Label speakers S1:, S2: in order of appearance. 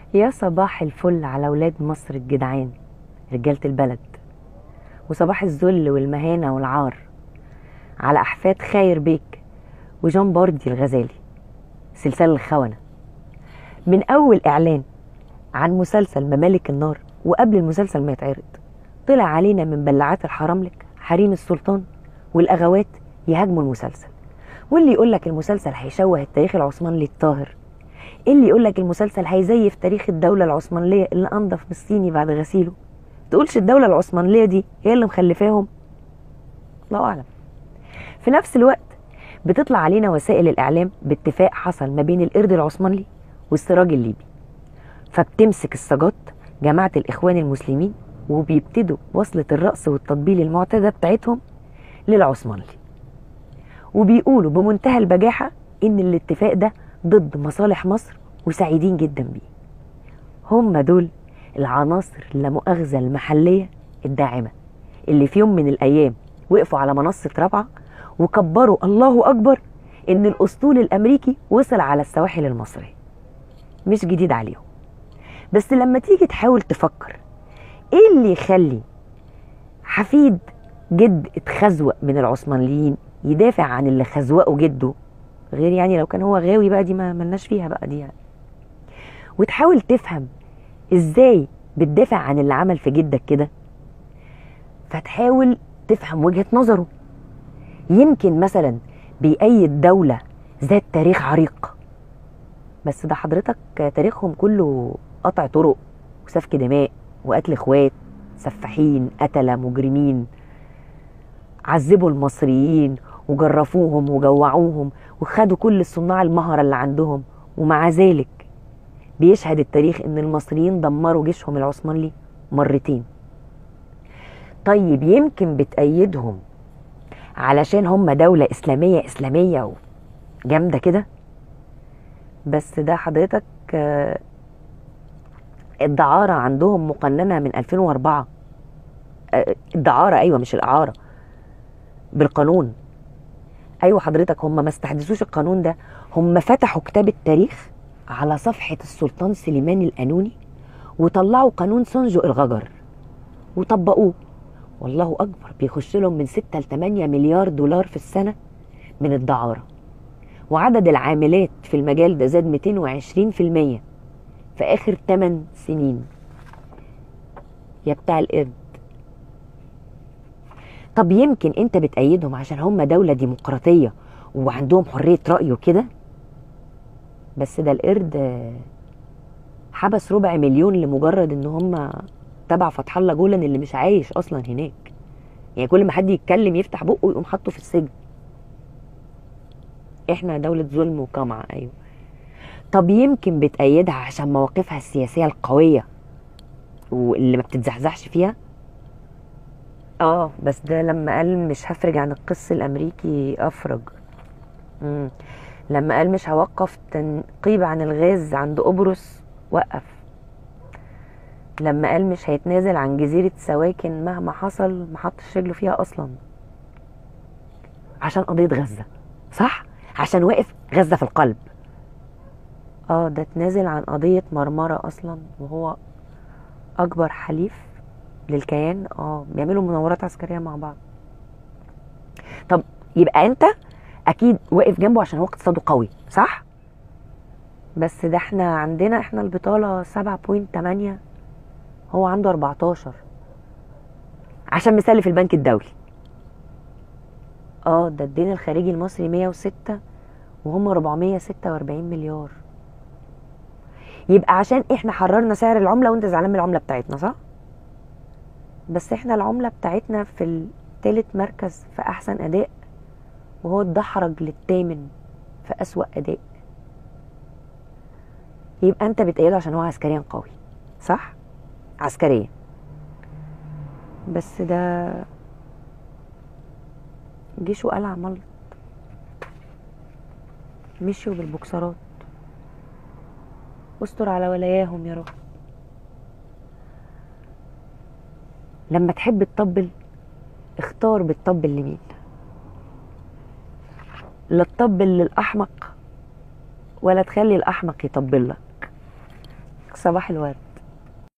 S1: يا صباح الفل على ولاد مصر الجدعان رجالة البلد وصباح الذل والمهانة والعار على أحفاد خاير بيك وجون باردي الغزالي سلسال الخونة من أول إعلان عن مسلسل ممالك النار وقبل المسلسل ما يتعرض طلع علينا من بلعات الحراملك حريم السلطان والأغوات يهاجموا المسلسل واللي يقول لك المسلسل هيشوه التاريخ العثماني الطاهر اللي يقول لك المسلسل هيزيف تاريخ الدولة العثمانية اللي أنضف من الصيني بعد غسيله تقولش الدولة العثمانية دي هي اللي مخلفاهم الله أعلم في نفس الوقت بتطلع علينا وسائل الإعلام باتفاق حصل ما بين القرد العثماني والسراج الليبي فبتمسك السجات جماعة الإخوان المسلمين وبيبتدوا وصلة الرأس والتطبيل المعتادة بتاعتهم للعثماني وبيقولوا بمنتهى البجاحة إن الاتفاق ده ضد مصالح مصر وسعيدين جدا بيه هم دول العناصر اللامؤاخذة المحلية الداعمة اللي في يوم من الأيام وقفوا على منصة رابعة وكبروا الله أكبر إن الأسطول الأمريكي وصل على السواحل المصرية مش جديد عليهم بس لما تيجي تحاول تفكر ايه اللي يخلي حفيد جد اتخزوق من العثمانيين يدافع عن اللي خزوقه جده غير يعني لو كان هو غاوي بقى دي ما ملناش فيها بقى دي يعني. وتحاول تفهم ازاي بتدافع عن اللي عمل في جدك كده فتحاول تفهم وجهة نظره يمكن مثلا بيأيد دولة ذات تاريخ عريق بس ده حضرتك تاريخهم كله قطع طرق وسفك دماء وقتل اخوات سفاحين قتلة مجرمين عذبوا المصريين وجرفوهم وجوعوهم وخدوا كل الصناع المهرة اللي عندهم ومع ذلك بيشهد التاريخ ان المصريين دمروا جيشهم العثماني مرتين طيب يمكن بتأيدهم علشان هم دولة إسلامية إسلامية جامدة كده بس ده حضرتك الدعارة عندهم مقننة من 2004 الدعارة أيوة مش الإعارة بالقانون أيوة حضرتك هم ما استحدثوش القانون ده هم فتحوا كتاب التاريخ على صفحة السلطان سليمان القانوني وطلعوا قانون سونجو الغجر وطبقوه والله أكبر بيخش لهم من 6 ل 8 مليار دولار في السنة من الدعارة وعدد العاملات في المجال ده زاد 220% في آخر 8 سنين يا بتاع القرد طب يمكن انت بتأيدهم عشان هم دولة ديمقراطية وعندهم حرية رأي وكده بس ده القرد حبس ربع مليون لمجرد ان هم تبع فتح الله جولان اللي مش عايش اصلا هناك يعني كل ما حد يتكلم يفتح بقه ويقوم حاطه في السجن احنا دولة ظلم وقمع ايوه طب يمكن بتأيدها عشان مواقفها السياسية القوية واللي ما بتتزحزحش فيها اه بس ده لما قال مش هفرج عن القس الامريكي افرج مم. لما قال مش هوقف تنقيب عن الغاز عند قبرص وقف لما قال مش هيتنازل عن جزيرة سواكن مهما حصل ما حطش رجله فيها اصلا عشان قضية غزة صح عشان واقف غزة في القلب اه ده اتنازل عن قضية مرمرة اصلا وهو اكبر حليف للكيان اه بيعملوا مناورات عسكرية مع بعض طب يبقى انت اكيد واقف جنبه عشان هو اقتصاده قوي صح بس ده احنا عندنا احنا البطالة سبعة بوينت تمانية هو عنده 14 عشان مسلف البنك الدولي اه ده الدين الخارجي المصري 106 وهم 446 مليار يبقى عشان احنا حررنا سعر العملة وانت زعلان من العملة بتاعتنا صح بس احنا العملة بتاعتنا في التالت مركز في احسن اداء وهو اتدحرج للثامن في اسوأ اداء يبقى انت بتأيده عشان هو عسكريا قوي صح عسكريا بس ده جيشه قلع ملط مشيوا بالبوكسرات استر على ولاياهم يا رب لما تحب تطبل اختار بتطبل لمين لا تطبل للاحمق ولا تخلي الاحمق يطبل لك صباح الورد